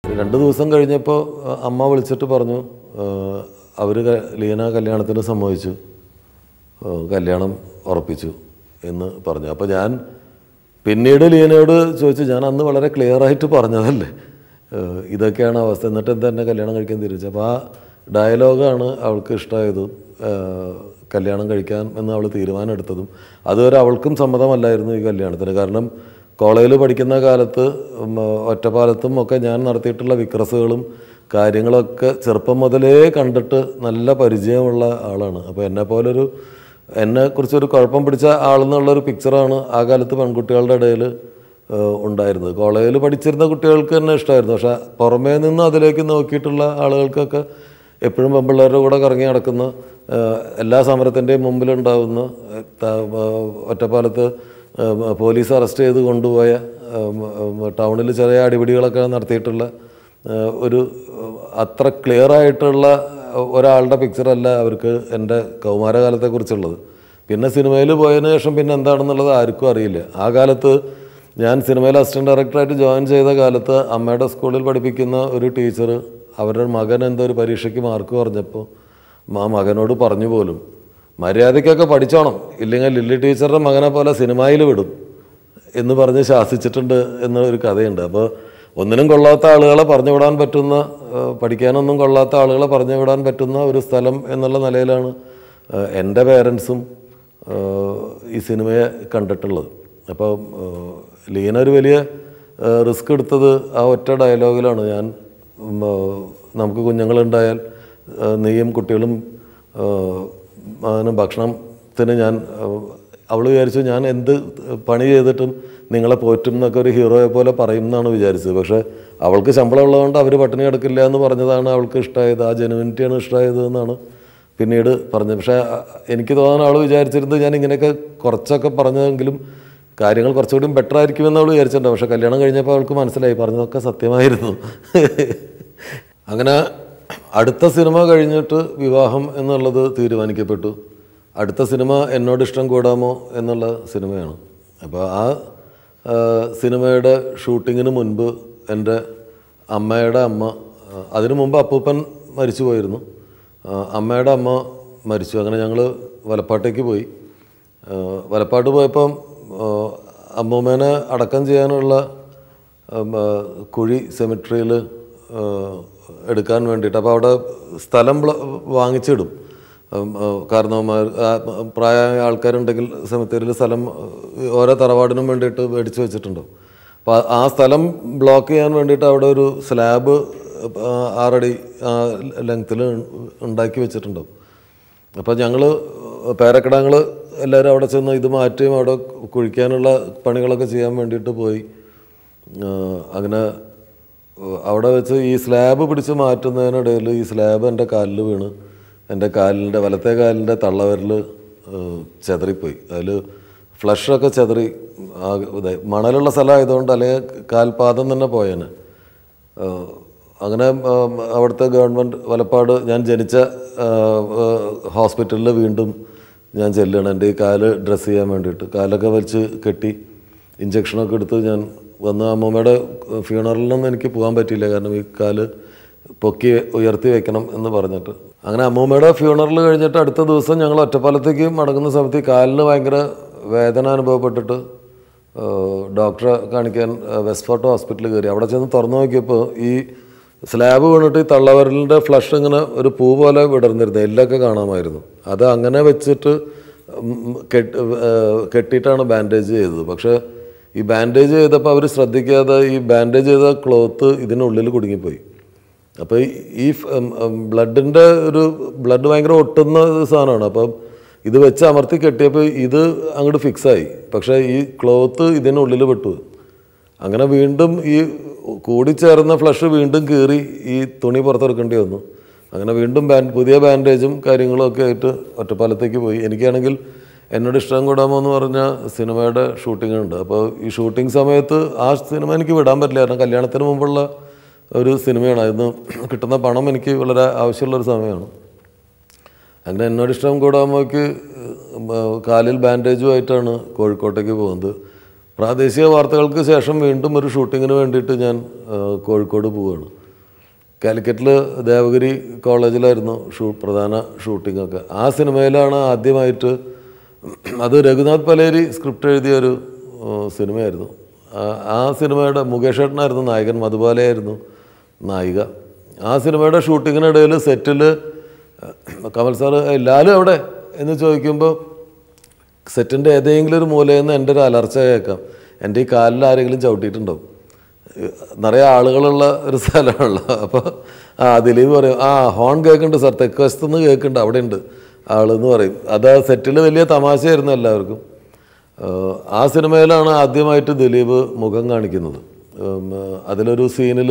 രണ്ട് ദിവസം കഴിഞ്ഞപ്പോൾ അമ്മ വിളിച്ചിട്ട് പറഞ്ഞു അവർ ലീന കല്യാണത്തിന് സമ്മതിച്ചു ആ, കല്യാണം ഉറപ്പിച്ചു എന്ന് പറഞ്ഞു അപ്പോൾ ഞാൻ പിന്നീട് ലീനയോട് ചോദിച്ചു ഞാൻ അന്ന് വളരെ ക്ലിയർ ആയിട്ട് പറഞ്ഞതല്ലേ ആ, ഇതൊക്കെയാണ് അവസ്ഥ എന്നിട്ട് എന്താ എന്നെ കല്യാണം കഴിക്കാൻ തിരിച്ചു അപ്പോൾ ആ ഡയലോഗാണ് അവൾക്ക് ഇഷ്ടമായത് ആ, കല്യാണം കഴിക്കാൻ എന്ന് അവൾ തീരുമാനം എടുത്തതും അതുവരെ അവൾക്കും സമ്മതമല്ലായിരുന്നു ഈ കല്യാണത്തിന് കാരണം കോളേജിൽ പഠിക്കുന്ന കാലത്ത് ഉം, ഒറ്റപ്പാലത്തും ഒക്കെ ഞാൻ നടത്തിയിട്ടുള്ള വിക്രസുകളും കാര്യങ്ങളൊക്കെ ചെറുപ്പം മുതലേ കണ്ടിട്ട് നല്ല പരിചയമുള്ള ആളാണ് അപ്പോൾ എന്നെ പോലൊരു എന്നെക്കുറിച്ചൊരു കുഴപ്പം പിടിച്ച ആളെന്നുള്ളൊരു പിക്ചറാണ് ആ കാലത്ത് പെൺകുട്ടികളുടെ ഇടയിൽ ഉണ്ടായിരുന്നത് കോളേജിൽ പഠിച്ചിരുന്ന കുട്ടികൾക്ക് തന്നെ ഇഷ്ടമായിരുന്നു പക്ഷെ പുറമേ നിന്ന് അതിലേക്ക് നോക്കിയിട്ടുള്ള ആളുകൾക്കൊക്കെ എപ്പോഴും പെമ്പിള്ളേരുടെ കൂടെ കറങ്ങി നടക്കുന്ന ഏഹ്, എല്ലാ സമരത്തിൻ്റെയും മുമ്പിലുണ്ടാവുന്ന ഏഹ്, ത- ഏഹ്, ഒറ്റപ്പാലത്ത് ഏഹ്, പോലീസ് അറസ്റ്റ് ചെയ്ത് കൊണ്ടുപോയ ടൗണിൽ ചെറിയ അടിപിടികളൊക്കെ നടത്തിയിട്ടുള്ള ഏഹ്, ഒരു ഏഹ്, അത്ര ക്ലിയർ ആയിട്ടുള്ള ഒരാളുടെ പിക്ചറല്ല അവർക്ക് എൻ്റെ കൗമാരകാലത്തെക്കുറിച്ചുള്ളത് പിന്നെ സിനിമയിൽ പോയതിന് ശേഷം പിന്നെ എന്താണെന്നുള്ളത് ആർക്കും അറിയില്ല ആ കാലത്ത് ഞാൻ സിനിമയിൽ അസിസ്റ്റൻറ്റ് ഡയറക്ടറായിട്ട് ജോയിൻ ചെയ്ത കാലത്ത് അമ്മയുടെ സ്കൂളിൽ പഠിപ്പിക്കുന്ന ഒരു ടീച്ചർ അവരുടെ മകൻ എന്തോ ഒരു പരീക്ഷയ്ക്ക് മാർക്ക് പറഞ്ഞപ്പോൾ ആ മകനോട് പറഞ്ഞു പോലും മര്യാദയ്ക്കൊക്കെ പഠിച്ചോണം ഇല്ലെങ്കിൽ ലില്ലി ടീച്ചറുടെ മകനെ പോലെ സിനിമയിൽ വിടും എന്ന് പറഞ്ഞ് ശാസിച്ചിട്ടുണ്ട് എന്നൊരു കഥയുണ്ട് അപ്പോൾ ഒന്നിനും കൊള്ളാത്ത ആളുകളെ പറഞ്ഞു വിടാൻ പറ്റുന്ന ആ, പഠിക്കാനൊന്നും കൊള്ളാത്ത ആളുകളെ പറഞ്ഞു വിടാൻ പറ്റുന്ന ഒരു സ്ഥലം എന്നുള്ള നിലയിലാണ് ആ, എൻ്റെ പേരൻസും ഈ സിനിമയെ കണ്ടിട്ടുള്ളത് അപ്പോൾ ലീന ഒരു വലിയ റിസ്ക് എടുത്തത് ആ ഒറ്റ ഡയലോഗിലാണ് ഞാൻ ഉം, ആ, നമുക്ക് കുഞ്ഞുങ്ങളുണ്ടായാൽ ആ, നീയും കുട്ടികളും ആ, അതിന് ഭക്ഷണത്തിന് ഞാൻ അവൾ വിചാരിച്ചു ഞാൻ എന്ത് പണി ചെയ്തിട്ടും നിങ്ങളെ പോറ്റും എന്നൊക്കെ ഒരു ഹീറോയെ പോലെ പറയും എന്നാണ് വിചാരിച്ചത് പക്ഷേ അവൾക്ക് ശമ്പളം ഉള്ളതുകൊണ്ട് അവർ പട്ടിണി കിടക്കില്ല എന്ന് പറഞ്ഞതാണ് അവൾക്ക് ഇഷ്ടമായത് ആ ജെനുവിനിറ്റിയാണ് ഇഷ്ടമായത് എന്നാണ് പിന്നീട് പറഞ്ഞത് പക്ഷേ അ- എനിക്ക് തോന്നുന്ന അവൾ വിചാരിച്ചിരുന്നത് ഞാൻ ഇങ്ങനെയൊക്കെ കുറച്ചൊക്കെ പറഞ്ഞതെങ്കിലും കാര്യങ്ങൾ കുറച്ചുകൂടി ബെറ്റർ ആയിരിക്കുമെന്ന് അവൾ വിചാരിച്ചിട്ടുണ്ട് പക്ഷേ കല്യാണം കഴിഞ്ഞപ്പോൾ അവൾക്ക് മനസ്സിലായി പറഞ്ഞതൊക്കെ സത്യമായിരുന്നു അങ്ങനെ അടുത്ത സിനിമ കഴിഞ്ഞിട്ട് വിവാഹം എന്നുള്ളത് തീരുമാനിക്കപ്പെട്ടു അടുത്ത സിനിമ എന്നോട് ഇഷ്ടം കൂടാമോ എന്നുള്ള സിനിമയാണ് അപ്പോൾ ആ ആ, സിനിമയുടെ ഷൂട്ടിങ്ങിന് മുൻപ് എൻ്റെ അമ്മയുടെ അമ്മ ആ, അതിനു മുമ്പ് അപ്പൂപ്പൻ മരിച്ചു പോയിരുന്നു ആ, അമ്മയുടെ അമ്മ മരിച്ചു അങ്ങനെ ഞങ്ങൾ വലപ്പാട്ടേക്ക് പോയി ആ, വലപ്പാട്ട് പോയപ്പം ആ, അമ്മൂമ്മേനെ അടക്കം ചെയ്യാനുള്ള ഉം, ആ, കുഴി സെമിട്രിയിൽ എടുക്കാൻ വേണ്ടിയിട്ട് അപ്പോൾ അവിടെ സ്ഥലം ബ്ല- വാങ്ങിച്ചിടും ഉം, ആ, കാരണവന്മാർ ആ, പ്രായമായ ആൾക്കാരുണ്ടെങ്കിൽ സെമിത്തേരിയിൽ സ്ഥലം ആ, ഓരോ തറവാടിനും വേണ്ടിയിട്ട് മേടിച്ച് വെച്ചിട്ടുണ്ടാവും അപ്പോൾ ആ- ആ സ്ഥലം ബ്ലോക്ക് ചെയ്യാൻ വേണ്ടിയിട്ട് അവിടെ ഒരു സ്ലാബ് ആ, ആറടി ലെങ്ത്തിൽ ഉണ്ടാക്കി വെച്ചിട്ടുണ്ടാവും അപ്പോൾ ഞങ്ങൾ പേരക്കിടങ്ങൾ എല്ലാവരും അവിടെ ചെന്ന് ഇത് മാറ്റുകയും അവിടെ കുഴിക്കാനുള്ള പണികളൊക്കെ ചെയ്യാൻ വേണ്ടിയിട്ട് പോയി ആ, അങ്ങനെ ആ, അവിടെ വെച്ച് ഈ സ്ലാബ് പിടിച്ച് മാറ്റുന്നതിനിടയിൽ ഈ സ്ലാബ് എൻ്റെ കാലിൽ വീണ് എൻ്റെ കാലിൻ്റെ വലത്തെ കാലിൻ്റെ തള്ളവിരൽ ചെതറിപ്പോയി അതിൽ ഫ്ലഷൊക്കെ ചെതറി ആ ഇതായി മണലുള്ള സ്ഥലമായതുകൊണ്ട് അല്ലെങ്കിൽ കാൽപാദം തന്നെ പോയേനെ ആ, അങ്ങനെ ആ, അവിടുത്തെ ഗവൺമെൻറ് വലപ്പാട് ഞാൻ ജനിച്ച ഹോസ്പിറ്റലിൽ വീണ്ടും ഞാൻ ചെല്ലുകയാണ് എൻ്റെ ഈ കാല് ഡ്രസ്സ് ചെയ്യാൻ വേണ്ടിയിട്ട് കാലൊക്കെ വലിച്ച് കെട്ടി ഇഞ്ചക്ഷനൊക്കെ എടുത്ത് ഞാൻ വന്ന് അമ്മൂമ്മയുടെ ഫ്യൂണറലിനൊന്നും എനിക്ക് പോകാൻ പറ്റിയില്ല കാരണം ഈ കാല് പൊക്കി ഉയർത്തി വെക്കണം എന്ന് പറഞ്ഞിട്ട് അങ്ങനെ അമ്മൂമ്മയുടെ ഫ്യൂണറൽ കഴിഞ്ഞിട്ട് അടുത്ത ദിവസം ഞങ്ങൾ ഒറ്റപ്പാലത്തേക്ക് മടങ്ങുന്ന സമയത്ത് ഈ കാലിന് ഭയങ്കര വേദന അനുഭവപ്പെട്ടിട്ട് ഏഹ് ഡോക്ടറെ കാണിക്കാൻ ഏഹ് വെസ്റ്റ് ഫോർട്ട് ഹോസ്പിറ്റലിൽ കയറി അവിടെ ചെന്ന് തുറന്നു നോക്കിയപ്പോൾ ഈ സ്ലാബ് വീണിട്ട് ഈ തള്ളവരലിൻ്റെ ഫ്ലഷ് ഇങ്ങനെ ഒരു പൂ പോലെ വിടർന്നിരുന്നു എല്ലൊക്കെ കാണാമായിരുന്നു അത് അങ്ങനെ വെച്ചിട്ട് ഉം കെട്ട് ഏഹ് കെട്ടിയിട്ടാണ് ബാൻഡേജ് ചെയ്തത് പക്ഷേ ഈ ബാൻഡേജ് ചെയ്തപ്പോൾ അവർ ശ്രദ്ധിക്കാതെ ഈ ബാൻഡേജ് ചെയ്ത ക്ലോത്ത് ഇതിനുള്ളിൽ കുടുങ്ങിപ്പോയി അപ്പോൾ ഈ ബ്ലഡിൻ്റെ ഒരു ബ്ലഡ് ഭയങ്കര ഒട്ടുന്ന ഒരു സാധനമാണ് അപ്പം ഇത് വെച്ച് അമർത്തി കെട്ടിയപ്പോൾ ഇത് അങ്ങോട്ട് ഫിക്സായി പക്ഷേ ഈ ക്ലോത്ത് ഇതിനുള്ളിൽ പെട്ടു അങ്ങനെ വീണ്ടും ഈ കൂടിച്ചേർന്ന ഫ്ലഷ് വീണ്ടും കീറി ഈ തുണി പുറത്തെടുക്കേണ്ടി വന്നു അങ്ങനെ വീണ്ടും ബാൻഡ് പുതിയ ബാൻഡേജും കാര്യങ്ങളും ഒക്കെ ആയിട്ട് ഒറ്റപ്പാലത്തേക്ക് പോയി എനിക്കാണെങ്കിൽ എന്നോട് ഇഷ്ടം കൂടാമോ എന്ന് പറഞ്ഞ സിനിമയുടെ ഷൂട്ടിംഗ് ഉണ്ട് അപ്പോൾ ഈ ഷൂട്ടിംഗ് സമയത്ത് ആ സിനിമ എനിക്ക് വിടാൻ പറ്റില്ല കാരണം കല്യാണത്തിന് മുമ്പുള്ള ഒരു സിനിമയാണ് അതിന് കിട്ടുന്ന പണം എനിക്ക് വളരെ ആവശ്യമുള്ള ഒരു സമയമാണ് അങ്ങനെ എന്നോട് ഇഷ്ടം കൂടാകുമ്പോഴേക്ക് കാലിൽ ബാൻഡേജുമായിട്ടാണ് കോഴിക്കോട്ടേക്ക് പോകുന്നത് പ്രാദേശിക വാർത്തകൾക്ക് ശേഷം വീണ്ടും ഒരു ഷൂട്ടിങ്ങിന് വേണ്ടിയിട്ട് ഞാൻ ആ, കോഴിക്കോട് പോവുകയാണ് കാലിക്കറ്റിൽ ദേവഗിരി കോളേജിലായിരുന്നു ഷൂ പ്രധാന ഷൂട്ടിങ്ങൊക്കെ ആ സിനിമയിലാണ് ആദ്യമായിട്ട് അത് രഘുനാഥ് പലേരി സ്ക്രിപ്റ്റ് എഴുതിയ ഒരു ഏഹ്, സിനിമയായിരുന്നു ആ- ആ സിനിമയുടെ മുകേഷ് ഏട്ടനായിരുന്നു നായകൻ മധുബാലയായിരുന്നു നായിക ആ സിനിമയുടെ ഷൂട്ടിങ്ങിനിടയിൽ സെറ്റിൽ കമൽ സാറ് "ഏയ്, ലാലു എവിടെ എന്ന് ചോദിക്കുമ്പോൾ സെറ്റിൻ്റെ ഏതെങ്കിലും ഒരു മൂലയിൽ നിന്ന് എൻ്റെ ഒരു അലർച്ച കേൾക്കാം എൻ്റെ ഈ കാലിൽ ആരെങ്കിലും ചവിട്ടിയിട്ടുണ്ടാവും നിറയെ ആളുകളുള്ള ഒരു സ്ഥലമാണല്ലോ അപ്പോൾ ആ ദിലീപ് പറയും ആ ഹോൺ കേൾക്കുന്നുണ്ട് സാർ തെക്ക് വശത്ത് നിന്ന് കേൾക്കുന്നുണ്ട് അവിടെ ഉണ്ട് ആളെന്ന് പറയും അത് ആ സെറ്റിൽ വലിയ തമാശയായിരുന്നു എല്ലാവർക്കും ഏഹ് ആ സിനിമയിലാണ് ആദ്യമായിട്ട് ദിലീപ് മുഖം കാണിക്കുന്നത് ഉം, അതിലൊരു സീനിൽ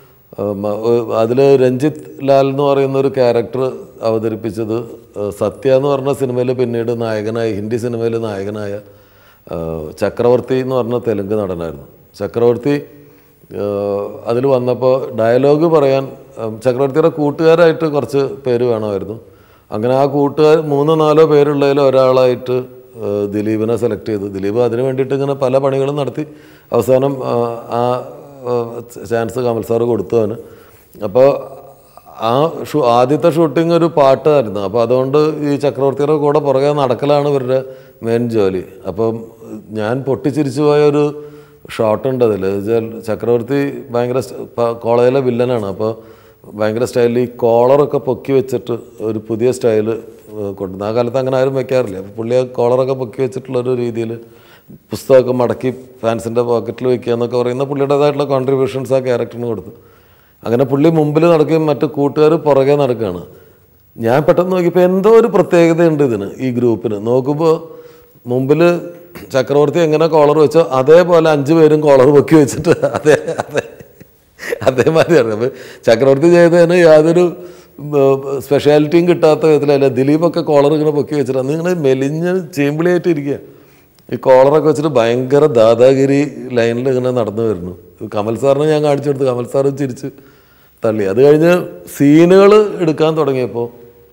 അതിൽ രഞ്ജിത്ത് ലാൽ എന്ന് പറയുന്ന ഒരു ക്യാരക്ടർ അവതരിപ്പിച്ചത് ഏഹ് സത്യ എന്ന് പറഞ്ഞ സിനിമയിൽ പിന്നീട് നായകനായി ഹിന്ദി സിനിമയിൽ നായകനായ ഏഹ് ചക്രവർത്തി എന്ന് പറഞ്ഞ തെലുങ്ക് നടനായിരുന്നു ചക്രവർത്തി അതിൽ വന്നപ്പോൾ ഡയലോഗ് പറയാൻ ഏഹ് ചക്രവർത്തിയുടെ കൂട്ടുകാരായിട്ട് കുറച്ച് പേര് വേണമായിരുന്നു അങ്ങനെ ആ കൂട്ടുകാർ മൂന്നോ നാലോ പേരുള്ളതിൽ ഒരാളായിട്ട് ഏഹ് ദിലീപിനെ സെലക്ട് ചെയ്തു ദിലീപ് അതിന് വേണ്ടിയിട്ട് ഇങ്ങനെ പല പണികളും നടത്തി അവസാനം ഏഹ് ആ ചാൻസ് കമൽ സാറ് കൊടുത്തു അവന് അപ്പോൾ ആ ഷൂ ആദ്യത്തെ ഷൂട്ടിംഗ് ഒരു പാട്ടായിരുന്നു അപ്പോൾ അതുകൊണ്ട് ഈ ചക്രവർത്തിയുടെ കൂടെ പുറകെ നടക്കലാണ് ഇവരുടെ മെയിൻ ജോലി അപ്പം ഞാൻ പൊട്ടിച്ചിരിച്ചു പോയ ഒരു ഷോട്ട് ഉണ്ട് അതിൽ ചക്രവർത്തി ഭയങ്കര സ്റ്റ- പ- കോളേജിലെ വില്ലനാണ് അപ്പോൾ ഭയങ്കര സ്റ്റൈലിൽ ഈ കോളറൊക്കെ പൊക്കി വെച്ചിട്ട് ഒരു പുതിയ സ്റ്റൈല് കൊണ്ടുവന്നു ആ കാലത്ത് അങ്ങനെ ആരും വെക്കാറില്ല അപ്പോൾ പുള്ളി ആ കോളറൊക്കെ പൊക്കി വെച്ചിട്ടുള്ളൊരു രീതിയിൽ പുസ്തകമൊക്കെ മടക്കി ഫാൻസിൻ്റെ പോക്കറ്റിൽ വെക്കുക എന്നൊക്കെ പറയുന്ന പുള്ളിയുടേതായിട്ടുള്ള കോൺട്രിബ്യൂഷൻസ് ആ ക്യാരക്ടറിന് കൊടുത്തു അങ്ങനെ പുള്ളി മുമ്പിൽ നടക്കുകയും മറ്റു കൂട്ടുകാർ പുറകെ നടക്കുകയാണ് ഞാൻ പെട്ടെന്ന് നോക്കിയപ്പോൾ എന്തോ ഒരു പ്രത്യേകതയുണ്ട് ഇതിന് ഈ ഗ്രൂപ്പിന് നോക്കുമ്പോൾ മുമ്പിൽ ചക്രവർത്തി എങ്ങനെ കോളർ വെച്ചോ അതേപോലെ അഞ്ച് പേരും കോളർ പൊക്കി വെച്ചിട്ട് അതേ അതേ അതേമാതിരിയാണ് അപ്പോൾ ചക്രവർത്തി ചെയ്തതിന് യാതൊരു സ്പെഷ്യാലിറ്റിയും കിട്ടാത്ത വിധത്തിലല്ല ദിലീപൊക്കെ കോളർ ഇങ്ങനെ പൊക്കി വെച്ചിട്ട് അന്ന് ഇങ്ങനെ മെലിഞ്ഞ് ചേമ്പിളിയായിട്ട് ഇരിക്കുക ഈ കോളറൊക്കെ വെച്ചിട്ട് ഭയങ്കര ദാദാഗിരി ലൈനിൽ ഇങ്ങനെ നടന്നു വരുന്നു ഇത് കമൽ സാറിനെ ഞാൻ കാണിച്ചു കൊടുത്തു കമൽ സാറ് ചിരിച്ച് തള്ളി അത് കഴിഞ്ഞ് സീനുകൾ എടുക്കാൻ തുടങ്ങിയപ്പോൾ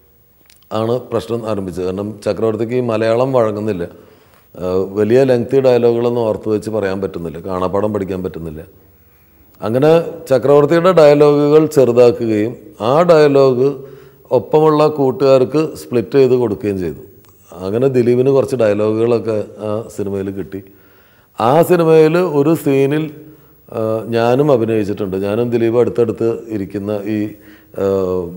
ആണ് പ്രശ്നം ആരംഭിച്ചത് കാരണം ചക്രവർത്തിക്ക് ഈ മലയാളം വഴങ്ങുന്നില്ല ആ, വലിയ ലെങ്തി ഡയലോഗുകളൊന്നും ഓർത്ത് വെച്ച് പറയാൻ പറ്റുന്നില്ല കാണാപ്പാടം പഠിക്കാൻ പറ്റുന്നില്ല അങ്ങനെ ചക്രവർത്തിയുടെ ഡയലോഗുകൾ ചെറുതാക്കുകയും ആ ഡയലോഗ് ഒപ്പമുള്ള കൂട്ടുകാർക്ക് സ്പ്ലിറ്റ് ചെയ്ത് കൊടുക്കുകയും ചെയ്തു അങ്ങനെ ദിലീപിന് കുറച്ച് ഡയലോഗുകളൊക്കെ ആ സിനിമയിൽ കിട്ടി ആ സിനിമയിൽ ഒരു സീനിൽ ആ, ഞാനും അഭിനയിച്ചിട്ടുണ്ട് ഞാനും ദിലീപ് അടുത്തടുത്ത് ഇരിക്കുന്ന ഈ ആ,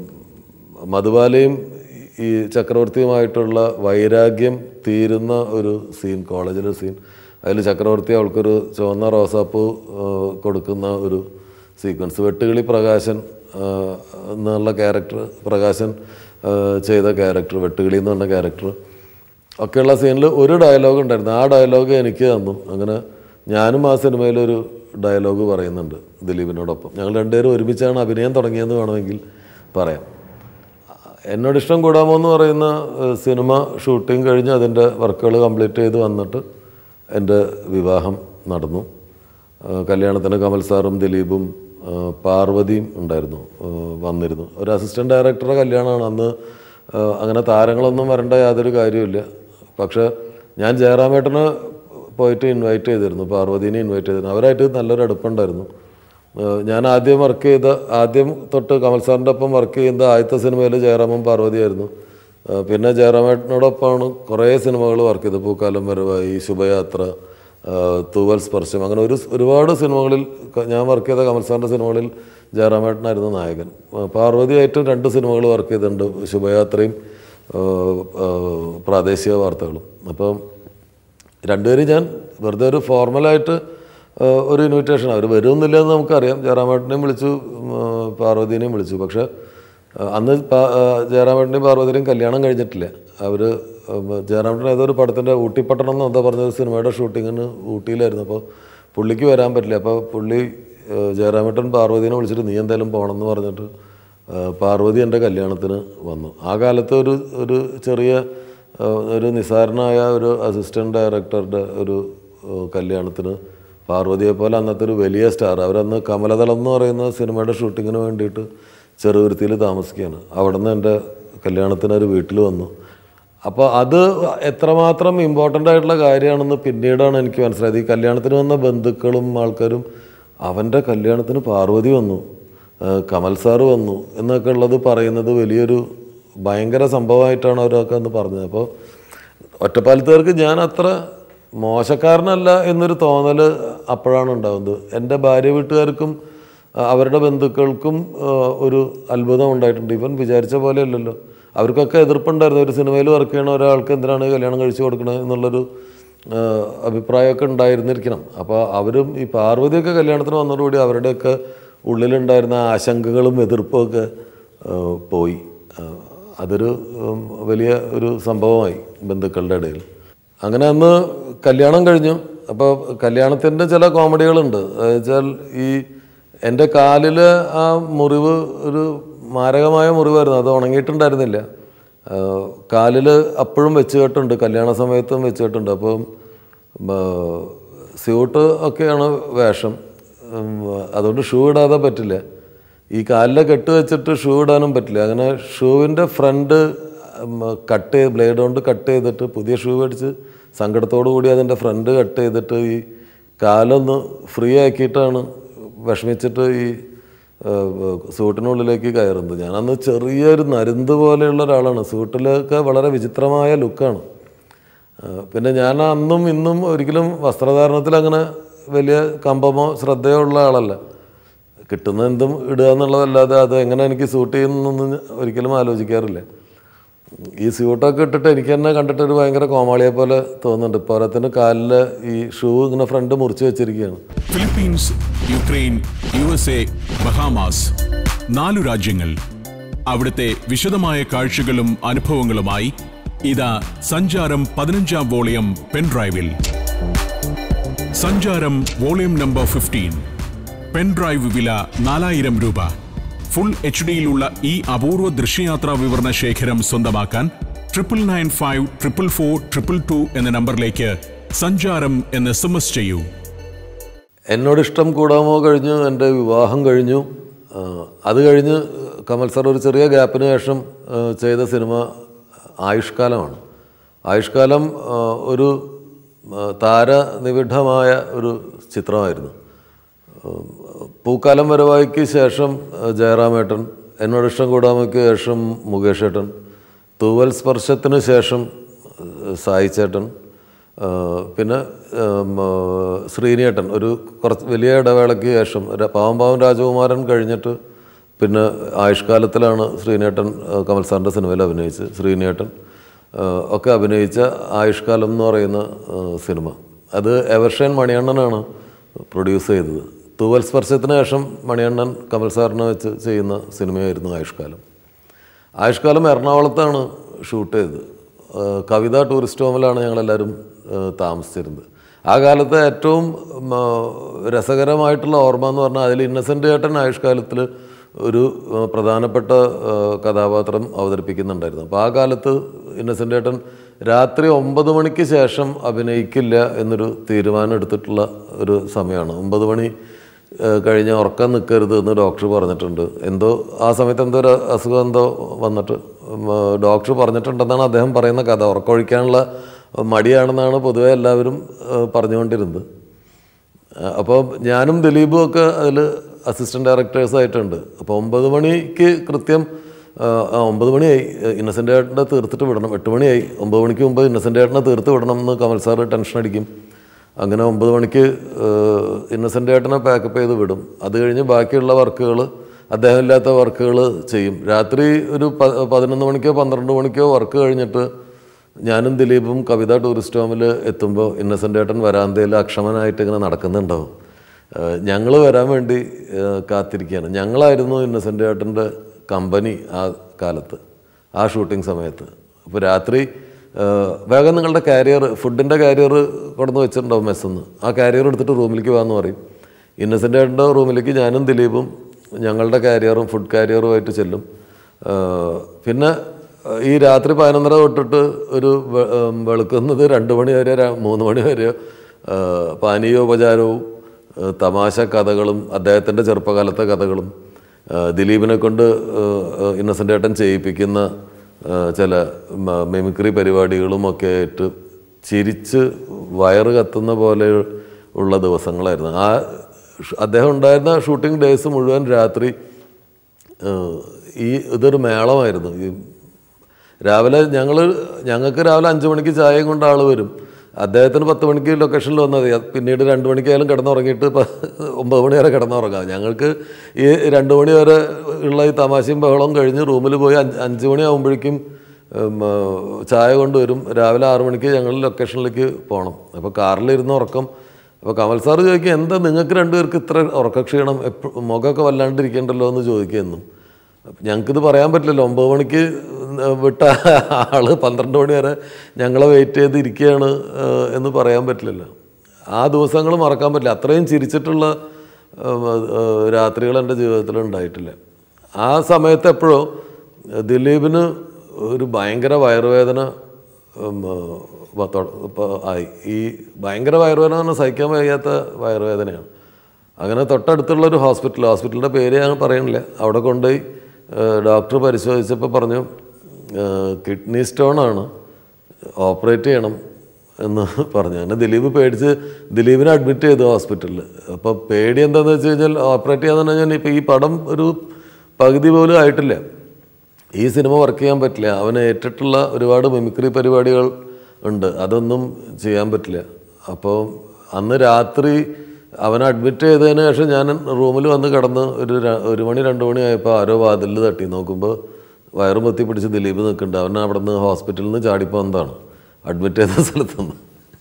മധുബാലയും ഈ ചക്രവർത്തിയുമായിട്ടുള്ള വൈരാഗ്യം തീരുന്ന ഒരു സീൻ കോളേജിലെ സീൻ അതിൽ ചക്രവർത്തി അവൾക്കൊരു ചുവന്ന റോസാപ്പൂ ആ, കൊടുക്കുന്ന ഒരു സീക്വൻസ് വെട്ടുകിളി പ്രകാശൻ ആ, എന്നുള്ള ക്യാരക്ടർ പ്രകാശൻ ആ, ചെയ്ത ക്യാരക്ടർ വെട്ടുകിളി എന്ന് പറഞ്ഞ ക്യാരക്ടർ ഒക്കെയുള്ള സീനിൽ ഒരു ഡയലോഗ് ഉണ്ടായിരുന്നു ആ ഡയലോഗ് എനിക്ക് തന്നു അങ്ങനെ ഞാനും ആ സിനിമയിലൊരു ഡയലോഗ് പറയുന്നുണ്ട് ദിലീപിനോടൊപ്പം ഞങ്ങൾ രണ്ടുപേരും ഒരുമിച്ചാണ് അഭിനയം തുടങ്ങിയെന്ന് വേണമെങ്കിൽ പറയാം എന്നോട് ഇഷ്ടം കൂടാമോ എന്ന് പറയുന്ന ഏഹ്, സിനിമ ഷൂട്ടിംഗ് കഴിഞ്ഞ് അതിൻ്റെ വർക്കുകൾ കംപ്ലീറ്റ് ചെയ്ത് വന്നിട്ട് എൻ്റെ വിവാഹം നടന്നു ഏഹ്, കല്യാണത്തിന് കമൽ സാറും ദിലീപും ഏഹ്, പാർവതിയും ഉണ്ടായിരുന്നു ഏഹ്, വന്നിരുന്നു ഒരു അസിസ്റ്റൻറ്റ് ഡയറക്ടറുടെ കല്യാണമാണ് അന്ന് ഏഹ്, അങ്ങനെ താരങ്ങളൊന്നും വരേണ്ട യാതൊരു കാര്യമില്ല പക്ഷേ ഞാൻ ജയറാമേട്ടന് പോയിട്ട് ഇൻവൈറ്റ് ചെയ്തിരുന്നു പാർവതീനെ ഇൻവൈറ്റ് ചെയ്തിരുന്നു അവരായിട്ട് നല്ലൊരു അടുപ്പുണ്ടായിരുന്നു ഏഹ് ഞാൻ ആദ്യം വർക്ക് ചെയ്ത ആദ്യം തൊട്ട് കമൽ സാറിൻ്റെ ഒപ്പം വർക്ക് ചെയ്യുന്ന ആദ്യത്തെ സിനിമയിൽ ജയറാമും പാർവതിയായിരുന്നു ഏഹ് പിന്നെ ജയറാമേട്ടനോടൊപ്പമാണ് കുറേ സിനിമകൾ വർക്ക് ചെയ്തത് പൂക്കാലം വരവായി ശുഭയാത്ര ഏഹ് തൂവൽ സ്പർശം അങ്ങനെ ഒരു ഒരുപാട് സിനിമകളിൽ ക- ഞാൻ വർക്ക് ചെയ്ത കമൽ സാറിൻ്റെ സിനിമകളിൽ ജയറാമേട്ടനായിരുന്നു നായകൻ ഏഹ് പാർവതിയായിട്ടും രണ്ട് സിനിമകൾ വർക്ക് ചെയ്തിട്ടുണ്ട് ശുഭയാത്രയും ഏഹ് ഏഹ് പ്രാദേശിക വാർത്തകളും അപ്പം രണ്ടുപേരും ഞാൻ വെറുതെ ഒരു ഫോർമലായിട്ട് ഏഹ്, ഒരു ഇൻവിറ്റേഷൻ അവർ വരുമെന്നില്ല എന്ന് നമുക്കറിയാം ജയറാമേട്ടനെയും വിളിച്ചു ഉം, ഏഹ്, പാർവതീനെയും വിളിച്ചു പക്ഷേ ഏഹ്, അന്ന് പാ- ഏഹ്, ജയറാമേട്ടനെയും പാർവതിനെയും കല്യാണം കഴിഞ്ഞിട്ടില്ല അവർ ജയറാമേട്ടൻ ഏതോ ഒരു പടത്തിൻ്റെ ഊട്ടിപ്പട്ടണം എന്ന് എന്താ പറഞ്ഞ ഒരു സിനിമയുടെ ഷൂട്ടിങ്ങിന് ഊട്ടിയിലായിരുന്നു അപ്പോൾ പുള്ളിക്ക് വരാൻ പറ്റില്ല അപ്പോൾ പുള്ളി ഏഹ്, ജയറാമേട്ടൻ പാർവതീനെ വിളിച്ചിട്ട് നീ എന്തായാലും പോകണം എന്ന് പറഞ്ഞിട്ട് ഏഹ്, പാർവതി എൻ്റെ കല്യാണത്തിന് വന്നു ആ കാലത്ത് ഒരു ഒരു ചെറിയ ഏഹ് ഒരു നിസാരനായ ഒരു അസിസ്റ്റൻറ്റ് ഡയറക്ടറുടെ ഒരു ഏഹ് കല്യാണത്തിന് പാർവതിയെ പോലെ അന്നത്തെ ഒരു വലിയ സ്റ്റാർ അവരന്ന് കമലതളം എന്ന് പറയുന്ന സിനിമയുടെ ഷൂട്ടിങ്ങിന് വേണ്ടിയിട്ട് ചെറുതുരുത്തിയിൽ താമസിക്കുകയാണ് അവിടെ നിന്ന് എൻ്റെ കല്യാണത്തിന് ഒരു വീട്ടിൽ വന്നു അപ്പോൾ അത് എത്രമാത്രം ഇമ്പോർട്ടൻ്റ് ആയിട്ടുള്ള കാര്യമാണെന്ന് പിന്നീടാണ് എനിക്ക് മനസ്സിലായത് ഈ കല്യാണത്തിന് വന്ന ബന്ധുക്കളും ആൾക്കാരും അവൻ്റെ കല്യാണത്തിന് പാർവതി വന്നു ഏഹ് കമൽ സാറ് വന്നു എന്നൊക്കെ ഉള്ളത് പറയുന്നത് വലിയൊരു ഭയങ്കര സംഭവമായിട്ടാണ് അവരൊക്കെ അന്ന് പറഞ്ഞത് അപ്പോൾ ഒറ്റപ്പാലത്തുകാർക്ക് ഞാൻ അത്ര മോശക്കാരനല്ല എന്നൊരു തോന്നൽ അപ്പോഴാണ് ഉണ്ടാകുന്നത് എൻ്റെ ഭാര്യ വീട്ടുകാർക്കും ആ, അവരുടെ ബന്ധുക്കൾക്കും ആ, ഒരു അത്ഭുതം ഉണ്ടായിട്ടുണ്ട് ഇവൻ വിചാരിച്ച പോലെ അല്ലല്ലോ അവർക്കൊക്കെ എതിർപ്പുണ്ടായിരുന്നു ഒരു സിനിമയിൽ വർക്ക് ചെയ്യണ ഒരാൾക്ക് എന്തിനാണ് കല്യാണം കഴിച്ചു കൊടുക്കണത് എന്നുള്ളൊരു ആ, അഭിപ്രായമൊക്കെ ഉണ്ടായിരുന്നിരിക്കണം അപ്പോൾ അവരും ഈ പാർവതിയൊക്കെ കല്യാണത്തിന് വന്നതോടുകൂടി അവരുടെയൊക്കെ ഉള്ളിലുണ്ടായിരുന്ന ആശങ്കകളും എതിർപ്പും ഒക്കെ ആ, പോയി ആ, അതൊരു ഉം, വലിയ ഒരു സംഭവമായി ബന്ധുക്കളുടെ ഇടയിൽ അങ്ങനെ അന്ന് കല്യാണം കഴിഞ്ഞു അപ്പോൾ കല്യാണത്തിൻ്റെ ചില കോമഡികളുണ്ട് വെച്ചാൽ ഈ എൻ്റെ കാലിൽ ആ മുറിവ് ഒരു മാരകമായ മുറിവായിരുന്നു അത് ഉണങ്ങിയിട്ടുണ്ടായിരുന്നില്ല കാലിൽ അപ്പോഴും വെച്ച് കെട്ടുണ്ട് കല്യാണ സമയത്തും വെച്ച് കെട്ടുണ്ട് അപ്പം സ്യൂട്ട് ഒക്കെയാണ് വേഷം ഉം, അതുകൊണ്ട് ഷൂ ഇടാതെ പറ്റില്ല ഈ കാലിലെ കെട്ട് വെച്ചിട്ട് ഷൂ ഇടാനും പറ്റില്ല അങ്ങനെ ഷൂവിൻ്റെ ഫ്രണ്ട് കട്ട് ചെയ്ത് ബ്ലേഡ് കൊണ്ട് കട്ട് ചെയ്തിട്ട് പുതിയ ഷൂ മേടിച്ച് സങ്കടത്തോടു കൂടി അതിൻ്റെ ഫ്രണ്ട് കട്ട് ചെയ്തിട്ട് ഈ കാലൊന്ന് ഫ്രീ ആക്കിയിട്ടാണ് വിഷമിച്ചിട്ട് ഈ ഏഹ്, സൂട്ടിനുള്ളിലേക്ക് കയറുന്നത് ഞാനന്ന് ചെറിയൊരു നരുന്ത് പോലെയുള്ള ഒരാളാണ് സൂട്ടിലൊക്കെ വളരെ വിചിത്രമായ ലുക്കാണ് ഏഹ്, പിന്നെ ഞാൻ അന്നും ഇന്നും ഒരിക്കലും വസ്ത്രധാരണത്തിൽ അങ്ങനെ വലിയ കമ്പമോ ശ്രദ്ധയോ ഉള്ള ആളല്ല കിട്ടുന്ന എന്തും ഇടുക എന്നുള്ളതല്ലാതെ അത് എങ്ങനെ എനിക്ക് സൂട്ട് ചെയ്യുന്നൊന്നും ഒരിക്കലും ആലോചിക്കാറില്ല ഈ സ്യൂട്ടൊക്കെ ഇട്ടിട്ട് എനിക്ക് തന്നെ കണ്ടിട്ട് ഒരു ഭയങ്കര കോമാളിയെ പോലെ തോന്നുന്നുണ്ട് പോരാത്തിന് കാലിൽ ഈ ഷൂ ഇങ്ങനെ ഫ്രണ്ട് മുറിച്ച് വെച്ചിരിക്കുകയാണ് Philippines Ukraine U S A Bahamas നാലു രാജ്യങ്ങൾ അവിടുത്തെ വിശദമായ കാഴ്ചകളും അനുഭവങ്ങളുമായി ഇതാ സഞ്ചാരം പതിനഞ്ചാം വോളിയം പെൻഡ്രൈവിൽ സഞ്ചാരം വോളിയം നമ്പർ ഫിഫ്റ്റീൻ പെൻഡ്രൈവ് വില നാലായിരം രൂപ ഫുൾ എച്ച് ഡിയിലുള്ള ഈ അപൂർവ ദൃശ്യയാത്രാ വിവരണ ശേഖരം സ്വന്തമാക്കാൻ triple nine five triple four triple two എന്ന നമ്പറിലേക്ക് സഞ്ചാരം എന്ന് എസ് എം എസ് ചെയ്യൂ എന്നോട് ഇഷ്ടം കൂടാമോ കഴിഞ്ഞു എൻ്റെ വിവാഹം കഴിഞ്ഞു ആ, അത് കഴിഞ്ഞ് കമൽ സാർ ഒരു ചെറിയ ഗ്യാപ്പിന് ശേഷം ആ, ചെയ്ത സിനിമ ആയുഷ്കാലമാണ് ആയുഷ്കാലം ആ, ഒരു ആ, താരനിബിഡമായ ഒരു ചിത്രമായിരുന്നു ഉം, പൂക്കാലം വരവായിക്ക് ശേഷം ആ, ജയറാമേട്ടൻ എന്നോട് ഇഷ്ടം കൂടാമയ്ക്ക് ശേഷം മുകേഷ് ഏട്ടൻ തൂവൽ സ്പർശത്തിന് ശേഷം ആ, സായി ചേട്ടൻ ആ, പിന്നെ ഉം, ആ, ശ്രീനിയേട്ടൻ ഒരു കുറച്ച് വലിയ ഇടവേളയ്ക്ക് ശേഷം ര- പാവം പാവം രാജകുമാരൻ കഴിഞ്ഞിട്ട് പിന്നെ ആയുഷ്കാലത്തിലാണ് ശ്രീനേട്ടൻ ആ, കമൽ സാറിൻ്റെ സിനിമയിൽ അഭിനയിച്ച് ശ്രീനേട്ടൻ ആ, ഒക്കെ അഭിനയിച്ച ആയുഷ്കാലം എന്ന് പറയുന്ന ആ, സിനിമ അത് എവർഷൻ മണിയണ്ണനാണ് പ്രൊഡ്യൂസ് ചെയ്തത് തൂവൽ സ്പർശത്തിന് ശേഷം മണിയണ്ണൻ കമൽ സാറിനെ വെച്ച് ചെയ്യുന്ന സിനിമയായിരുന്നു ആയുഷ്കാലം ആയുഷ്കാലം എറണാകുളത്താണ് ഷൂട്ട് ചെയ്തത് ആ, കവിത ടൂറിസ്റ്റ് ഹോമിലാണ് ഞങ്ങളെല്ലാവരും ആ, താമസിച്ചിരുന്നത് ആ കാലത്തെ ഏറ്റവും ഉം, ആ, രസകരമായിട്ടുള്ള ഓർമ്മ എന്ന് പറഞ്ഞാൽ അതിൽ ഇന്നസെൻ്റ് ഏട്ടൻ ആയുഷ്കാലത്തിൽ ഒരു ആ, പ്രധാനപ്പെട്ട ആ, കഥാപാത്രം അവതരിപ്പിക്കുന്നുണ്ടായിരുന്നു അപ്പോൾ ആ കാലത്ത് ഇന്നസെൻ്റ് ഏട്ടൻ രാത്രി ഒമ്പത് മണിക്ക് ശേഷം അഭിനയിക്കില്ല എന്നൊരു തീരുമാനം എടുത്തിട്ടുള്ള ഒരു സമയമാണ് ഒമ്പത് മണി ഏഹ് കഴിഞ്ഞ് ഉറക്കം നിൽക്കരുത് എന്ന് ഡോക്ടർ പറഞ്ഞിട്ടുണ്ട് എന്തോ ആ സമയത്ത് എന്തോ ഒരു അസുഖം എന്തോ വന്നിട്ട് ഉം, ഏഹ് ഡോക്ടർ പറഞ്ഞിട്ടുണ്ടെന്നാണ് അദ്ദേഹം പറയുന്ന കഥ ഉറക്കമൊഴിക്കാനുള്ള മടിയാണെന്നാണ് പൊതുവെ എല്ലാവരും ഏഹ് പറഞ്ഞുകൊണ്ടിരുന്നത് ഏഹ് അപ്പോൾ ഞാനും ദിലീപും ഒക്കെ അതിൽ അസിസ്റ്റൻറ്റ് ഡയറക്ടേഴ്സ് ആയിട്ടുണ്ട് അപ്പോൾ ഒമ്പത് മണിക്ക് കൃത്യം ഏഹ്, ആ ഒമ്പത് മണിയായി ഇന്നസെൻ്റ് ഏട്ടനെ തീർത്തിട്ട് വിടണം എട്ട് മണിയായി ഒമ്പത് മണിക്ക് മുമ്പ് ഇന്നസെൻ്റ് ഏട്ടനെ തീർത്ത് വിടണം എന്ന് കമൽ സാറ് ടെൻഷൻ അടിക്കും അങ്ങനെ ഒമ്പത് മണിക്ക് ഇന്നസെൻ്റ് ഏട്ടനെ പാക്കപ്പ് ചെയ്ത് വിടും അത് കഴിഞ്ഞ് ബാക്കിയുള്ള വർക്കുകൾ അദ്ദേഹം ഇല്ലാത്ത വർക്കുകൾ ചെയ്യും രാത്രി ഒരു പ- പതിനൊന്ന് മണിക്കോ പന്ത്രണ്ട് മണിക്കോ വർക്ക് കഴിഞ്ഞിട്ട് ഞാനും ദിലീപും കവിത ടൂറിസ്റ്റ് ഹോമിൽ എത്തുമ്പോൾ ഇന്നസെൻ്റ് ഏട്ടൻ വരാന്തയിൽ അക്ഷമനായിട്ട് ഇങ്ങനെ നടക്കുന്നുണ്ടാവും ഞങ്ങൾ വരാൻ വേണ്ടി ഏഹ്, കാത്തിരിക്കുകയാണ് ഞങ്ങളായിരുന്നു ഇന്നസെൻ്റ് ഏട്ടൻ്റെ കമ്പനി ആ കാലത്ത് ആ ഷൂട്ടിംഗ് സമയത്ത് അപ്പോൾ രാത്രി ഏഹ്, വേഗം നിങ്ങളുടെ കാരിയർ ഫുഡിൻ്റെ കാരിയർ കൊണ്ടുവന്ന് വെച്ചിട്ടുണ്ടാവും മെസ്സെന്ന് ആ കാരിയർ എടുത്തിട്ട് റൂമിലേക്ക് പോകാമെന്ന് പറയും ഇന്നസെൻ്റ് ഏട്ടൻ്റെ റൂമിലേക്ക് ഞാനും ദിലീപും ഞങ്ങളുടെ കാരിയറും ഫുഡ് കാരിയറുമായിട്ട് ചെല്ലും ഏഹ്, പിന്നെ ഏഹ്, ഈ രാത്രി പതിനൊന്നര തൊട്ടിട്ട് ഒരു വെ- ഏഹ്, വെളുക്കുന്നത് രണ്ട് മണി വരെ ര- മൂന്ന് മണി വരെ ഏഹ്, പാനീയോപചാരവും ഏഹ്, തമാശ കഥകളും അദ്ദേഹത്തിൻ്റെ ചെറുപ്പകാലത്തെ കഥകളും ഏഹ്, ദിലീപിനെ കൊണ്ട് ഏഹ്, ഇന്നസെൻ്റ് ഏട്ടൻ ചെയ്യിപ്പിക്കുന്ന ഏഹ്, ചില മ- മിമിക്രി പരിപാടികളും ഒക്കെ ആയിട്ട് ചിരിച്ച് വയറ് കത്തുന്ന പോലെ ഉള്ള ദിവസങ്ങളായിരുന്നു ആ ഷ്- അദ്ദേഹം ഉണ്ടായിരുന്ന ഷൂട്ടിംഗ് ഡേയ്സ് മുഴുവൻ രാത്രി ഏഹ്, ഈ ഇതൊരു മേളമായിരുന്നു ഈ രാവിലെ ഞങ്ങൾ ഞങ്ങൾക്ക് രാവിലെ അഞ്ച് മണിക്ക് ചായയും കൊണ്ട് ആൾ വരും അദ്ദേഹത്തിന് പത്ത് മണിക്ക് ലൊക്കേഷനിൽ വന്നാൽ മതി അത് പിന്നീട് രണ്ട് മണിക്കായാലും കിടന്നുറങ്ങിയിട്ട് ഇപ്പം ഒമ്പത് മണി വരെ കിടന്നുറങ്ങാം ഞങ്ങൾക്ക് ഈ രണ്ട് മണി വരെ ഉള്ള ഈ തമാശയും ബഹളവും കഴിഞ്ഞ് റൂമിൽ പോയി അഞ്ച് അഞ്ച് മണിയാകുമ്പോഴേക്കും ഉം, ആ, ചായ കൊണ്ടുവരും രാവിലെ ആറു മണിക്ക് ഞങ്ങൾ ലൊക്കേഷനിലേക്ക് പോകണം അപ്പോൾ കാറിലിരുന്ന് ഉറക്കം അപ്പോൾ കമൽ സാർ ചോദിക്കും എന്താ നിങ്ങൾക്ക് രണ്ടുപേർക്ക് ഇത്ര ഉറക്കക്ഷീണം എപ്പോഴും മുഖമൊക്കെ വല്ലാണ്ടിരിക്കണ്ടല്ലോ എന്ന് ചോദിക്കുമെന്നും ഞങ്ങൾക്കിത് പറയാൻ പറ്റില്ലല്ലോ ഒമ്പത് മണിക്ക് വിട്ട ആള് പന്ത്രണ്ട് മണി വരെ ഞങ്ങളെ വെയിറ്റ് ചെയ്ത് ഇരിക്കുകയാണ് ഏഹ്, എന്ന് പറയാൻ പറ്റില്ലല്ലോ ആ ദിവസങ്ങൾ മറക്കാൻ പറ്റില്ല അത്രയും ചിരിച്ചിട്ടുള്ള ഏഹ്, ഏഹ്, രാത്രികൾ എൻ്റെ ജീവിതത്തിൽ ഉണ്ടായിട്ടില്ല ആ സമയത്ത് എപ്പോഴോ ദിലീപിന് ഒരു ഭയങ്കര വയറുവേദന ഉം, ഏഹ്, തൊ- ഇപ്പൊ ആയി ഈ ഭയങ്കര വയറുവേദന എന്ന് പറഞ്ഞാൽ സഹിക്കാൻ വയ്യാത്ത വയറുവേദനയാണ് അങ്ങനെ തൊട്ടടുത്തുള്ള ഒരു ഹോസ്പിറ്റൽ ഹോസ്പിറ്റലിൻ്റെ പേര് ഞാൻ പറയണില്ല അവിടെ കൊണ്ടുപോയി ഏഹ്, ഡോക്ടർ പരിശോധിച്ചപ്പോൾ പറഞ്ഞു ഏഹ്, കിഡ്നി സ്റ്റോൺ ആണ് ഓപ്പറേറ്റ് ചെയ്യണം എന്ന് പറഞ്ഞു അങ്ങനെ ദിലീപ് പേടിച്ച് ദിലീപിനെ അഡ്മിറ്റ് ചെയ്തു ഹോസ്പിറ്റലിൽ അപ്പോൾ പേടി എന്താണെന്ന് വെച്ച് കഴിഞ്ഞാൽ ഓപ്പറേറ്റ് ചെയ്യാന്ന് പറഞ്ഞാൽ ഇപ്പോൾ ഈ പടം ഒരു പകുതി പോലും ആയിട്ടില്ല ഈ സിനിമ വർക്ക് ചെയ്യാൻ പറ്റില്ല അവന് ഏറ്റിട്ടുള്ള ഒരുപാട് മിമിക്രി പരിപാടികൾ ഉണ്ട് അതൊന്നും ചെയ്യാൻ പറ്റില്ല അപ്പോൾ അന്ന് രാത്രി അവനെ അഡ്മിറ്റ് ചെയ്തതിന് ശേഷം ഞാൻ റൂമിൽ വന്ന് കിടന്ന് ഒരു ര- ഒരു മണി രണ്ട് മണി ആയപ്പോൾ ആരോ വാതിലിൽ തട്ടി നോക്കുമ്പോൾ വയറും പൊത്തി പിടിച്ച് ദിലീപ് നിൽക്കുന്നുണ്ട് അവൻ അവിടെ നിന്ന് ഹോസ്പിറ്റലിൽ നിന്ന് ചാടിപ്പോന്നതാണ് അഡ്മിറ്റ് ചെയ്ത സ്ഥലത്തുനിന്ന്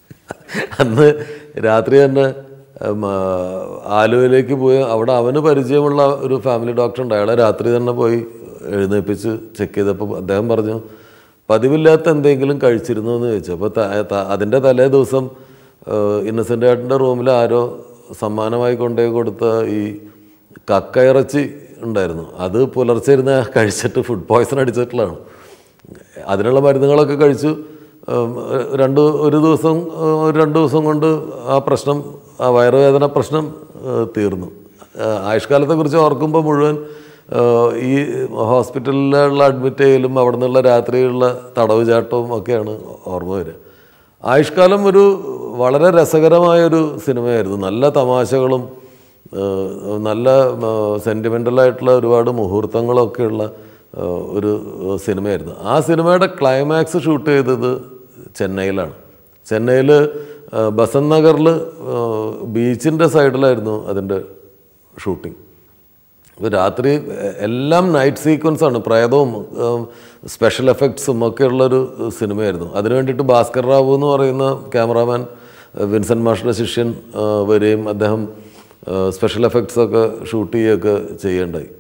അന്ന് രാത്രി തന്നെ ഉം, ആ, ആലുവയിലേക്ക് പോയി അവിടെ അവന് പരിചയമുള്ള ഒരു ഫാമിലി ഡോക്ടർ ഉണ്ട് അയാളെ രാത്രി തന്നെ പോയി എഴുന്നേൽപ്പിച്ച് ചെക്ക് ചെയ്തപ്പോൾ അദ്ദേഹം പറഞ്ഞു പതിവില്ലാത്ത എന്തെങ്കിലും കഴിച്ചിരുന്നു എന്ന് ചോദിച്ചു അപ്പോൾ അതിൻ്റെ തലേ ദിവസം ഇന്നസെൻ്റ് ഏട്ടൻ്റെ റൂമിൽ ആരോ സമ്മാനമായി കൊണ്ടുപോയി കൊടുത്ത ഈ കക്കയിറച്ചി ഉണ്ടായിരുന്നു അത് പുലർച്ചെ ഇരുന്ന് കഴിച്ചിട്ട് ഫുഡ് പോയ്സൺ അടിച്ചിട്ടുള്ളതാണ് അതിനുള്ള മരുന്നുകളൊക്കെ കഴിച്ചു ഉം, രണ്ട് ഒരു ദിവസം ഉം, ഒരു രണ്ട് ദിവസം കൊണ്ട് ആ പ്രശ്നം ആ വയറുവേദന പ്രശ്നം ഏഹ്, തീർന്നു ഏഹ്, ആയുഷ്കാലത്തെക്കുറിച്ച് ഓർക്കുമ്പോൾ മുഴുവൻ ഏഹ്, ഈ ഹോസ്പിറ്റലിലുള്ള അഡ്മിറ്റ് ചെയ്യലും അവിടെ നിന്നുള്ള രാത്രിയുള്ള തടവ് ചാട്ടവും ഒക്കെയാണ് ഓർമ്മ വരിക ആയുഷ്കാലം ഒരു വളരെ രസകരമായൊരു സിനിമയായിരുന്നു നല്ല തമാശകളും ഏഹ്, നല്ല സെൻറ്റിമെൻ്റലായിട്ടുള്ള ഒരുപാട് മുഹൂർത്തങ്ങളൊക്കെയുള്ള ഏഹ്, ഒരു സിനിമയായിരുന്നു ആ സിനിമയുടെ ക്ലൈമാക്സ് ഷൂട്ട് ചെയ്തത് ചെന്നൈയിലാണ് ചെന്നൈയിൽ ബസന്ത് നഗറിൽ ബീച്ചിൻ്റെ സൈഡിലായിരുന്നു അതിൻ്റെ ഷൂട്ടിംഗ് ഇത് രാത്രി എ- എല്ലാം നൈറ്റ് സീക്വൻസ് ആണ് പ്രേതവും ഉം, സ്പെഷ്യൽ എഫക്ട്സും ഒക്കെ ഉള്ളൊരു സിനിമയായിരുന്നു അതിനു വേണ്ടിയിട്ട് ഭാസ്കർ റാവു എന്ന് പറയുന്ന ക്യാമറാമാൻ ഏഹ്, വിൻസെൻ്റ് മാഷിൻ്റെ ശിഷ്യൻ ഏഹ്, വരികയും അദ്ദേഹം ഏഹ്, സ്പെഷ്യൽ എഫക്ട്സ് ഒക്കെ ഷൂട്ട് ചെയ്യുകയൊക്കെ ചെയ്യേണ്ടായി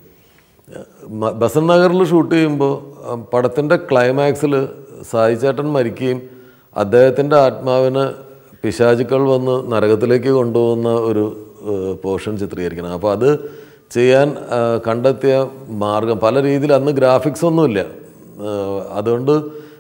മ- ബസന്ത് നഗറിൽ ഷൂട്ട് ചെയ്യുമ്പോൾ പടത്തിൻ്റെ ക്ലൈമാക്സിൽ സായിച്ചേട്ടൻ മരിക്കുകയും അദ്ദേഹത്തിൻ്റെ ആത്മാവിനെ പിശാചുക്കൾ വന്ന് നരകത്തിലേക്ക് കൊണ്ടുപോകുന്ന ഒരു പോർഷൻ ചിത്രീകരിക്കണം അപ്പോൾ അത് ചെയ്യാൻ ആ, കണ്ടെത്തിയ മാർഗം പല രീതിയിൽ അന്ന് ഗ്രാഫിക്സ് ഒന്നുമില്ല ആ, അതുകൊണ്ട്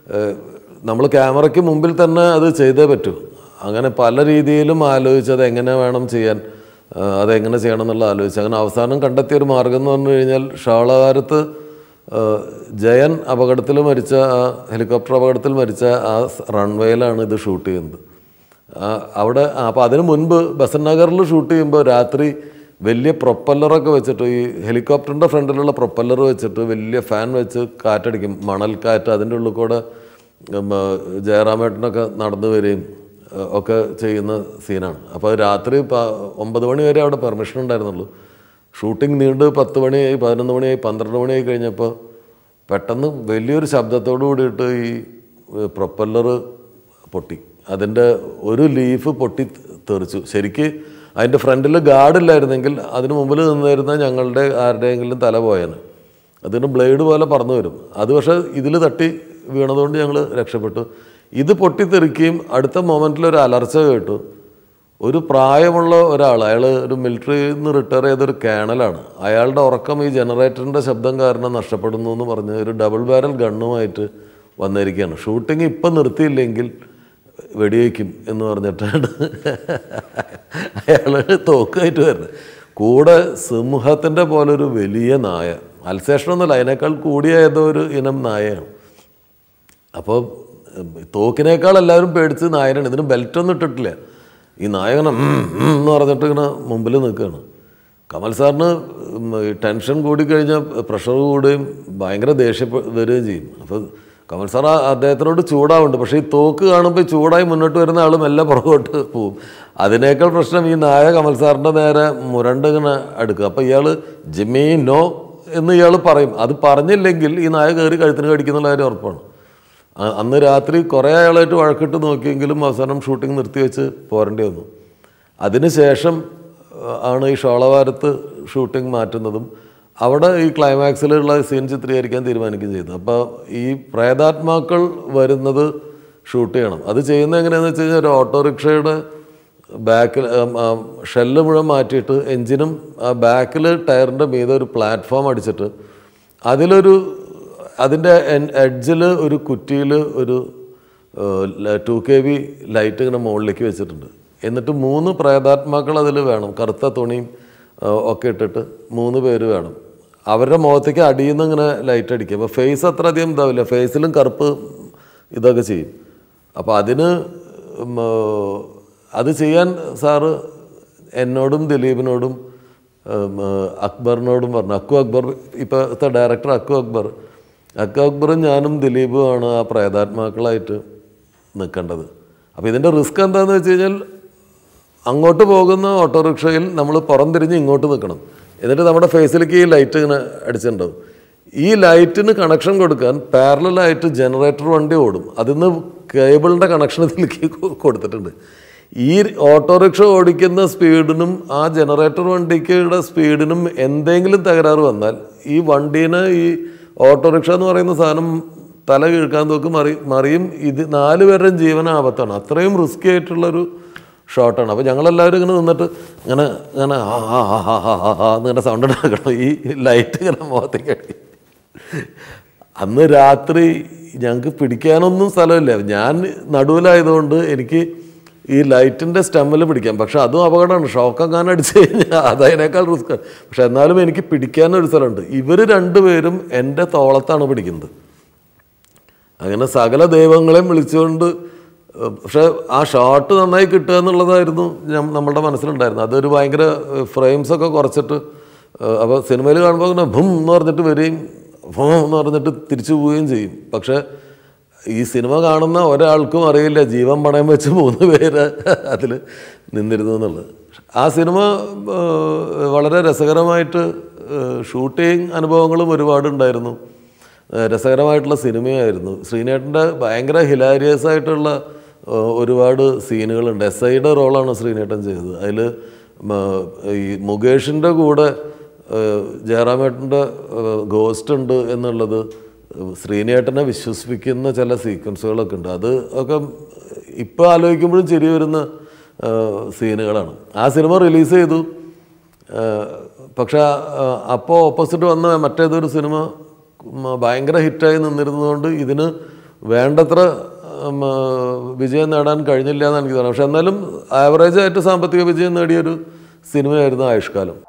നമ്മൾ ക്യാമറയ്ക്ക് മുമ്പിൽ തന്നെ അത് ചെയ്തേ പറ്റൂ അങ്ങനെ പല രീതിയിലും ആലോചിച്ച് അത് എങ്ങനെ വേണം ചെയ്യാൻ ആ, അതെങ്ങനെ ചെയ്യണം എന്നുള്ള ആലോചിച്ച് അങ്ങനെ അവസാനം കണ്ടെത്തിയ ഒരു മാർഗം എന്ന് പറഞ്ഞു കഴിഞ്ഞാൽ ഷാളകാരത്ത് ആ, ജയൻ അപകടത്തിൽ മരിച്ച ആ ഹെലികോപ്റ്റർ അപകടത്തിൽ മരിച്ച ആ റൺവേയിലാണ് ഇത് ഷൂട്ട് ചെയ്യുന്നത് ആ, അവിടെ അപ്പോൾ അതിന് മുൻപ് ബസൻ നഗറിൽ ഷൂട്ട് ചെയ്യുമ്പോൾ രാത്രി വലിയ പ്രൊപ്പല്ലറൊക്കെ വെച്ചിട്ട് ഈ ഹെലികോപ്റ്ററിൻ്റെ ഫ്രണ്ടിലുള്ള പ്രൊപ്പല്ലർ വെച്ചിട്ട് വലിയ ഫാൻ വെച്ച് കാറ്റടിക്കും മണൽ കാറ്റ് അതിൻ്റെ ഉള്ളിൽ കൂടെ ഉം, ആ, ജയറാമേട്ടനൊക്കെ നടന്നു വരികയും ആ, ഒക്കെ ചെയ്യുന്ന സീനാണ് അപ്പോൾ രാത്രി പ- ഒമ്പത് മണി വരെ അവിടെ പെർമിഷൻ ഉണ്ടായിരുന്നുള്ളൂ ഷൂട്ടിംഗ് നീണ്ട് പത്ത് മണിയായി പതിനൊന്ന് മണിയായി പന്ത്രണ്ട് മണിയായി കഴിഞ്ഞപ്പോൾ പെട്ടെന്ന് വലിയൊരു ശബ്ദത്തോടു കൂടിയിട്ട് ഈ പ്രൊപ്പല്ലർ പൊട്ടി അതിൻ്റെ ഒരു ലീഫ് പൊട്ടി തെറിച്ചു ശരിക്ക് അതിൻ്റെ ഫ്രണ്ടിൽ ഗാർഡില്ലായിരുന്നെങ്കിൽ അതിന് മുമ്പിൽ നിന്നിരുന്ന ഞങ്ങളുടെ ആരുടെയെങ്കിലും തല പോയേനെ അതിന് ബ്ലേഡ് പോലെ പറന്നു വരും അത് പക്ഷേ ഇതിൽ തട്ടി വീണതുകൊണ്ട് ഞങ്ങൾ രക്ഷപ്പെട്ടു ഇത് പൊട്ടിത്തെറിക്കുകയും അടുത്ത മൊമെൻറ്റിൽ ഒരു അലർച്ച കേട്ടു ഒരു പ്രായമുള്ള ഒരാൾ അയാൾ ഒരു മിലിറ്ററിയിൽ നിന്ന് റിട്ടയർ ചെയ്തൊരു കേണലാണ് അയാളുടെ ഉറക്കം ഈ ജനറേറ്ററിൻ്റെ ശബ്ദം കാരണം നഷ്ടപ്പെടുന്നു എന്ന് പറഞ്ഞ് ഒരു ഡബിൾ ബാരൽ ഗണ്ണുമായിട്ട് വന്നിരിക്കുകയാണ് ഷൂട്ടിംഗ് ഇപ്പം നിർത്തിയില്ലെങ്കിൽ വെടിവെക്കും എന്ന് പറഞ്ഞിട്ടാണ് അയാൾ തോക്കായിട്ട് വരുന്നത് കൂടെ സിംഹത്തിൻ്റെ പോലെ ഒരു വലിയ നായ അൽസേഷനൊന്നുമല്ല അതിനേക്കാൾ കൂടിയ ഏതോ ഒരു ഇനം നായയാണ് അപ്പോൾ തോക്കിനേക്കാൾ എല്ലാവരും പേടിച്ച് നായനാണ് ഇതിന് ബെൽറ്റൊന്നും ഇട്ടിട്ടില്ല ഈ നായ ഇങ്ങനെ ഉം, ഉം എന്ന് പറഞ്ഞിട്ട് ഇങ്ങനെ മുമ്പിൽ നിൽക്കുകയാണ് കമൽ സാറിന് ഉം, ഈ ടെൻഷൻ കൂടിക്കഴിഞ്ഞാൽ പ്രഷർ കൂടുകയും ഭയങ്കര ദേഷ്യം വരികയും ചെയ്യും അപ്പോൾ കമൽ സാർ ആ- അദ്ദേഹത്തിനോട് ചൂടാവുന്നുണ്ട് പക്ഷേ ഈ തോക്ക് കാണുമ്പോൾ ചൂടായി മുന്നോട്ട് വരുന്ന ആൾ മെല്ലെ പുറകോട്ട് പോവും അതിനേക്കാൾ പ്രശ്നം ഈ നായ കമൽ സാറിൻ്റെ നേരെ മുരണ്ട് ഇങ്ങനെ അടുക്കുക അപ്പോൾ ഇയാൾ ജിമ്മി നോ എന്ന് ഇയാൾ പറയും അത് പറഞ്ഞില്ലെങ്കിൽ ഈ നായ കയറി കഴുത്തിന് കടിക്കുന്നുള്ള കാര്യം ഉറപ്പാണ് അ- അന്ന് രാത്രി കുറേ ആളായിട്ട് വഴക്കിട്ട് നോക്കിയെങ്കിലും അവസാനം ഷൂട്ടിംഗ് നിർത്തിവെച്ച് പോരേണ്ടി വന്നു അതിനുശേഷം അഹ്, ആണ് ഈ ഷോളവാരത്ത് ഷൂട്ടിംഗ് മാറ്റുന്നതും അവിടെ ഈ ക്ലൈമാക്സിലുള്ള സീൻ ചിത്രീകരിക്കാൻ തീരുമാനിക്കുകയും ചെയ്തു അപ്പോൾ ഈ പ്രേതാത്മാക്കൾ വരുന്നത് ഷൂട്ട് ചെയ്യണം അത് ചെയ്യുന്നത് എങ്ങനെയാണെന്ന് വെച്ച് കഴിഞ്ഞാൽ ഒരു ഓട്ടോറിക്ഷയുടെ ബാക്കിൽ ഷെല്ല് മുഴുവൻ മാറ്റിയിട്ട് എൻജിനും ആ ബാക്കിൽ ടയറിൻ്റെ മീതെ ഒരു പ്ലാറ്റ്ഫോം അടിച്ചിട്ട് അതിലൊരു അതിൻ്റെ എഡ്ജിൽ ഒരു കുറ്റിയിൽ ഒരു ടു കെ വി ലൈറ്റ് ഇങ്ങനെ മുകളിലേക്ക് വെച്ചിട്ടുണ്ട് എന്നിട്ട് മൂന്ന് പ്രേതാത്മാക്കൾ അതിൽ വേണം കറുത്ത തുണിയും ആ, ഒക്കെ ഇട്ടിട്ട് മൂന്ന് പേര് വേണം അവരുടെ മുഖത്തേക്ക് അടിയിൽ നിന്ന് ഇങ്ങനെ ലൈറ്റ് അടിക്കുക അപ്പോൾ ഫേസ് അത്ര അധികം ഇതാവില്ല ഫേസിലും കറുപ്പ് ഇതൊക്കെ ചെയ്യും അപ്പോൾ അതിന് ഉം, ആ, അത് ചെയ്യാൻ സാറ് എന്നോടും ദിലീപിനോടും ഉം, ആ, അക്ബറിനോടും പറഞ്ഞു അക്കു അക്ബർ ഇപ്പോഴത്തെ ഡയറക്ടർ അക്കു അക്ബർ അക്കു അക്ബറും ഞാനും ദിലീപുമാണ് ആ പ്രേതാത്മാക്കളായിട്ട് നിൽക്കേണ്ടത് അപ്പോൾ ഇതിൻ്റെ റിസ്ക് എന്താണെന്ന് വെച്ച് കഴിഞ്ഞാൽ അങ്ങോട്ട് പോകുന്ന ഓട്ടോറിക്ഷയിൽ നമ്മൾ പുറം തിരിഞ്ഞ് ഇങ്ങോട്ട് നിൽക്കണം എന്നിട്ട് നമ്മുടെ ഫേസിലേക്ക് ഈ ലൈറ്റ് ഇങ്ങനെ അടിച്ചിട്ടുണ്ടാവും ഈ ലൈറ്റിന് കണക്ഷൻ കൊടുക്കാൻ പാരലായിട്ട് ജനറേറ്റർ വണ്ടി ഓടും അതിന്ന് കേബിളിൻ്റെ കണക്ഷൻ ഇതിലേക്ക് കൊ- കൊടുത്തിട്ടുണ്ട് ഈ ഓട്ടോറിക്ഷ ഓടിക്കുന്ന സ്പീഡിനും ആ ജനറേറ്റർ വണ്ടിക്കുടെ സ്പീഡിനും എന്തെങ്കിലും തകരാറ് വന്നാൽ ഈ വണ്ടീനെ ഈ ഓട്ടോറിക്ഷ എന്ന് പറയുന്ന സാധനം തല കീഴ്ക്കാൻ നോക്കും മറി മറിയും ഇത് നാല് പേരുടെയും ജീവന ആപത്താണ് അത്രയും റിസ്കി ആയിട്ടുള്ളൊരു ഷോട്ടാണ് അപ്പോൾ ഞങ്ങളെല്ലാവരും ഇങ്ങനെ നിന്നിട്ട് ഇങ്ങനെ ഇങ്ങനെ ആ ആ ആ ആ ആ ആ ആ എന്നിങ്ങനെ സൗണ്ട് ഉണ്ടാക്കണം ഈ ലൈറ്റ് ഇങ്ങനെ മുഖത്തേക്ക് അടി അന്ന് രാത്രി ഞങ്ങൾക്ക് പിടിക്കാനൊന്നും സ്ഥലമില്ല ഞാൻ നടുവിലായതുകൊണ്ട് എനിക്ക് ഈ ലൈറ്റിൻ്റെ സ്റ്റമ്മിൽ പിടിക്കാം പക്ഷെ അതും അപകടമാണ് ഷോക്കെങ്ങാനും അടിച്ചു കഴിഞ്ഞാൽ അതതിനേക്കാൾ റിസ്ക് പക്ഷെ എന്നാലും എനിക്ക് പിടിക്കാനൊരു സ്ഥലമുണ്ട് ഇവർ രണ്ടുപേരും എൻ്റെ തോളത്താണ് പിടിക്കുന്നത് അങ്ങനെ സകല ദൈവങ്ങളെയും വിളിച്ചുകൊണ്ട് ഏഹ്, പക്ഷെ ആ ഷോട്ട് നന്നായി കിട്ടുക എന്നുള്ളതായിരുന്നു ഞം- നമ്മളുടെ മനസ്സിലുണ്ടായിരുന്നു അതൊരു ഭയങ്കര ഫ്രെയിംസ് ഒക്കെ കുറച്ചിട്ട് അപ്പോൾ സിനിമയിൽ കാണുമ്പോൾ അങ്ങനെ ഭും എന്ന് പറഞ്ഞിട്ട് വരികയും ഭും എന്ന് പറഞ്ഞിട്ട് തിരിച്ചു പോവുകയും ചെയ്യും പക്ഷേ ഈ സിനിമ കാണുന്ന ഒരാൾക്കും അറിയില്ല ജീവൻ പണയം വെച്ച് മൂന്ന് പേര് അതിൽ നിന്നിരുന്നു എന്നുള്ളത് ആ സിനിമ ഏഹ്, വളരെ രസകരമായിട്ട് ഷൂട്ടിങ് അനുഭവങ്ങളും ഒരുപാടുണ്ടായിരുന്നു ഏഹ് രസകരമായിട്ടുള്ള സിനിമയായിരുന്നു ശ്രീനേട്ടൻ്റെ ഭയങ്കര ഹിലാരിയസ് ആയിട്ടുള്ള ഏഹ് ഒരുപാട് സീനുകളുണ്ട് എസ് ഐയുടെ റോളാണ് ശ്രീനേട്ടൻ ചെയ്തത് അതിൽ ഈ മുകേഷിൻ്റെ കൂടെ ഏഹ് ജയറാമേട്ടൻ്റെ ഗോസ്റ്റ് ഉണ്ട് എന്നുള്ളത് ശ്രീനേട്ടനെ വിശ്വസിപ്പിക്കുന്ന ചില സീക്വൻസുകളൊക്കെ ഉണ്ട് അത് ഒക്കെ ഇപ്പോൾ ആലോചിക്കുമ്പോഴും ചിരി വരുന്ന ഏഹ് സീനുകളാണ് ആ സിനിമ റിലീസ് ചെയ്തു ഏഹ് പക്ഷെ അപ്പോൾ ഓപ്പോസിറ്റ് വന്ന മറ്റേതൊരു സിനിമ ഉം, ഭയങ്കര ഹിറ്റായി നിന്നിരുന്നതുകൊണ്ട് ഇതിന് വേണ്ടത്ര ഉം, വിജയം നേടാൻ കഴിഞ്ഞില്ല എന്ന് എനിക്ക് തോന്നുന്നു പക്ഷെ എന്നാലും ആവറേജ് ആയിട്ട് സാമ്പത്തിക വിജയം നേടിയൊരു സിനിമയായിരുന്നു ആയുഷ്കാലം